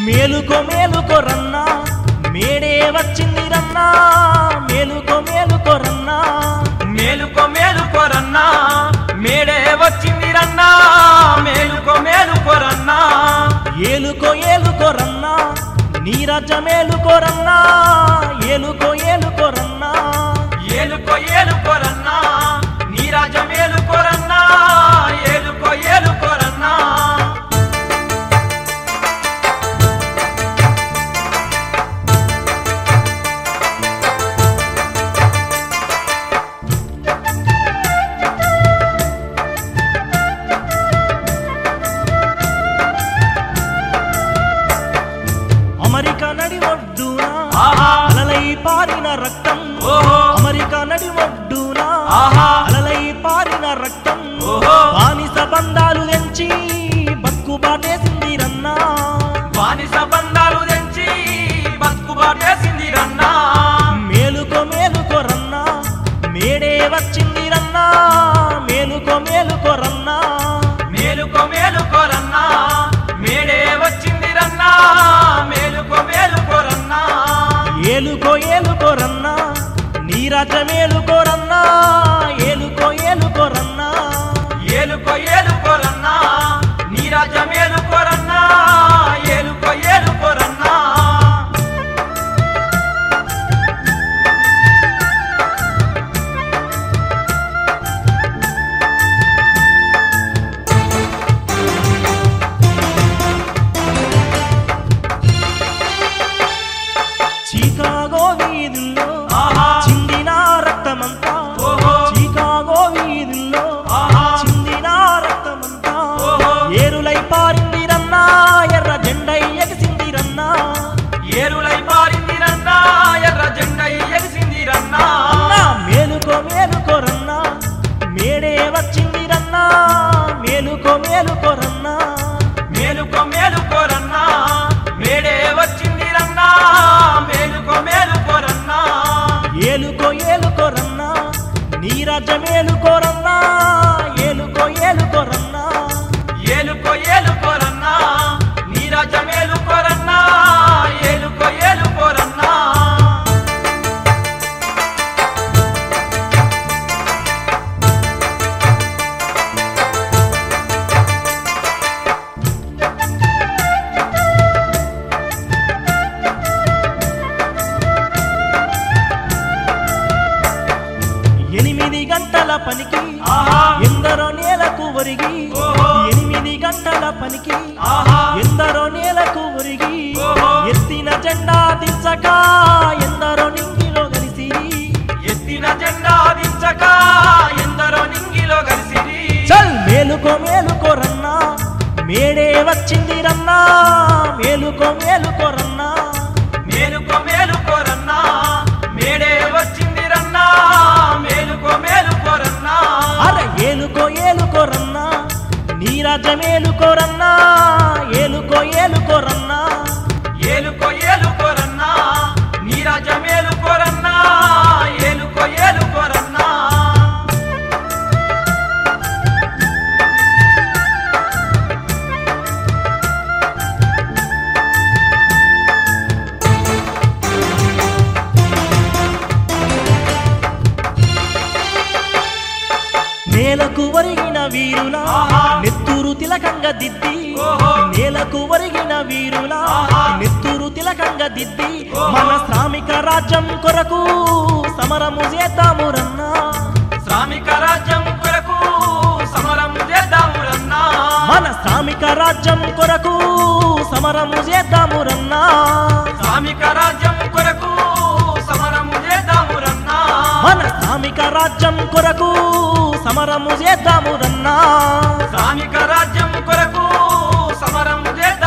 మేలుకో మేలుకో రన్నా మేడే వచ్చింది రన్నా మేలుకో మేలుకో రన్నా మేలుకో మేలుకో రన్నా మేడే వచ్చింది రన్నా మేలుకో మేలుకో రన్నా ఏలుకో ఏలుకో రన్నా నీరజ మేలుకో రన్నా ఏలుకో ఏలుకో రన్నా ఏలుకో ఏలుకో రన్నా నీరాజ మేలుకో రన్నా ఏలుకో ఏలుకో రన్నా అమెరికా నడి ఒడ్డున ఆహా అలలై పారిన రక్తం ఓహో అమెరికా నడి ఒడ్డున ఆహా అలలై పారిన రక్తం ఓహో బానిస బంధాలు తెంచి బతుకు బాటేసింది రన్నా బానిస బంధాలు తెంచి బతుకు బాటేసింది రన్నా మేలుకో మేలుకో రన్నా మేడే వచ్చింది రన్నా మేలుకో మేలుకో రన్నా మేలుకో మేలుకో రన్నా మేడే వచ్చింది రన్నా మేలుకో మేలుకో రన్నా ఏలుకో ఏలుకో రన్నా నీరజ మేలుకో రన్నా ఏలుకో ఏలుకో రన్నా ఏలుకో ఏలుకో రన్నా నీరాజ మేలుకో రన్నా ఏలుకో ఏలుకో రన్నా చికాగో వీధుల్లో ఆహా చిందిన రక్తమంతా ఓహో చికాగో వీధుల్లో ఆహా చిందిన రక్తమంతా ఓహో ఏరులై పారింది రన్నా ఎర్ర జెండై ఎగిసింది రన్నా ఏరులై పారింది రన్నా ఎర్ర జెండ ఎగిసింది రన్నా అన్నా మేలుకో మేలుకో రన్నా మేడే వచ్చింది రన్నా మేలుకో మేలుకో రన్నా మేలుకో మేలుకో రన్నా మేడే వచ్చింది రన్నా మేలుకో మేలుకో రన్నా ఏలుకో ఏలుకో రన్నా నీరజ మేలుకో రన్నా ఏలుకో ఏలుకో రన్నా ఏలుకో ఏలుకో రన్నా నీరాజ మేలుకో రన్నా ఏలుకో ఏలుకో రన్నా ఎనిమిది గంటల పనికి ఆహా ఎందరో నేలకు ఒరిగి ఓహో. ఎనిమిది గంటల పనికి ఆహా ఎందరో నేలకు ఒరిగి ఓహో. ఎత్తిన జెండా దించక ఎందరో నింగిలో కలిసి ఎత్తిన జెండా దించక ఎందరో నింగిలో కలిసిరి చల్ మేలుకో మేలుకో రన్నా మేడే వచ్చింది రన్నా మేలుకో మేలుకో రన్నా మేలుకో మేలుకో రన్నా మేడే వచ్చింది రన్నా మేలుకో మేలుకో రన్నా అర ఏలుకో ఏలుకో రన్నా నీరాజ మేలుకో రన్నా ఏలుకో ఏలుకో రన్నా ఏలుకో ఏలుకో రన్నా నీరాజ మేలుకో రన్నా ఏలుకో ఏలుకో రన్నా నేలకు ఒరిగిన వీరులా ఆహా. నెత్తురు తిలకంగా దిద్ది ఓహో. నేలకు ఒరిగిన వీరులా ఆహా. నెత్తురు తిలకంగా దిద్ది ఓహో. మన శ్రామిక రాజ్యం కొరకు సమరము చేద్దాము రన్నా శ్రామిక రాజ్యం కొరకు సమరం చేద్దాము రన్నా మన శ్రామిక రాజ్యం కొరకు సమరము చేద్దాము రన్నా శ్రామిక రాజ్యం కొరకు సమరము చేద్దాము రన్నా మన శ్రామిక రాజ్యం కొరకు సమరము చేద్దాము రన్నా శ్రామిక రాజ్యం కొరకు సమరము చేద్దాము